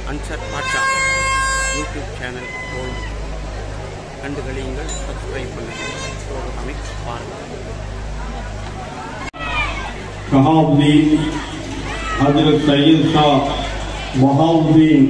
answer Basha YouTube channel போல் கண்டு கழியுங்கள் சப்ஸ்கிரைப் பண்ணுங்கள் ப்ரோக்ராமை பாருங்கள் ஷஹாபுதீன் ஹஜரத் சையத் ஷா வஹாவுதீன்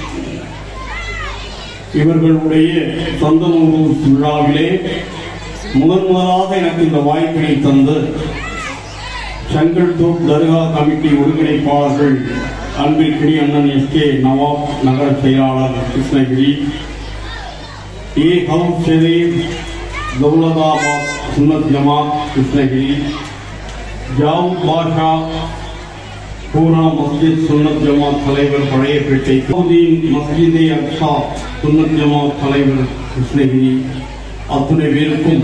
இவர்களுடைய சொந்த நூறு விழாவிலே முதன் முதலாக எனக்கு இந்த வாய்ப்பினை தந்து செங்கல்தூர் தர்கா கமிட்டி ஒருங்கிணைப்பாளர்கள் அன்பிற்குடி அண்ணன் எஸ் கே நவாப் நகர செயலாளர் கிருஷ்ணகிரி ஏ ஹவுஸ் ஷெரீப் தௌலதாபாத் சுன்னத் ஜமாத் கிருஷ்ணகிரி ஜாவூத் பாஷா பூனா மஸ்ஜித் சுன்னத் ஜமாத் தலைவர் பழையப்பேட்டை சவுதீன் மஸ்ஜிதே அக்ஸா சுன்னத் ஜமாத் தலைவர் கிருஷ்ணகிரி அத்துணை பேருக்கும்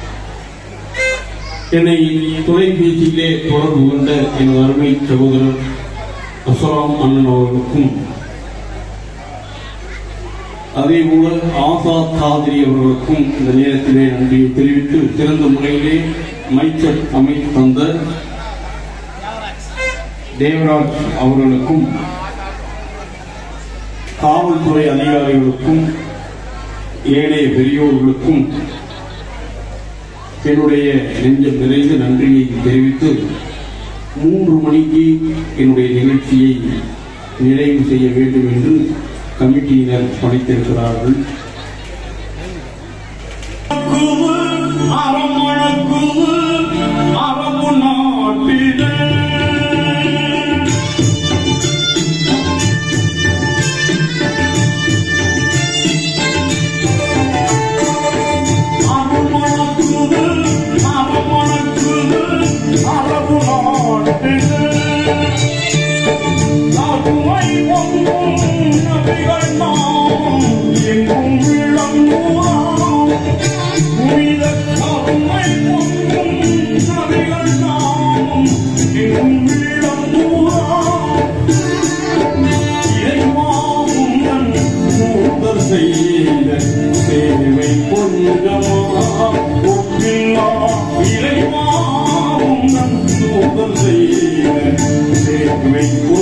என்னை தொலைபேசியிலே தொடர்பு கொண்ட எனது அருமை சகோதரர் அஸ்லாம் அண்ணன் அவர்களுக்கும் அதே போல ஆசாத் காதிரி அவர்களுக்கும் இந்த நேரத்திலே நன்றியை தெரிவித்து சிறந்த முறையிலே மைச்சட் அமைத்து தந்த தேவராஜ் அவர்களுக்கும் காவல்துறை அதிகாரிகளுக்கும் ஏழைய பெரியோர்களுக்கும் என்னுடைய நெஞ்சம் நிறைந்த நன்றியை தெரிவித்து மூன்று மணிக்கு என்னுடைய நிகழ்ச்சியை நிறைவு செய்ய வேண்டும் என்று கமிட்டியினர் பணித்திருக்கிறார்கள் அரபு நாட்டிலே அருமணக்குது அருமணக்குது அரபு நாட்டிலே நாட்டுமை பொங்கும் நபிகள் நாம் எங்கும் விளங்குவாம் புனித கருமை பொங்கும் நபிகள் நாம் எங்கும் விளங்குவாம் இறைவாவும் மூத்தர் செய்த சேவை கொஞ்சமா ஒப்பில்லா இறைவாவும் மூத்தர் செய்த சேவை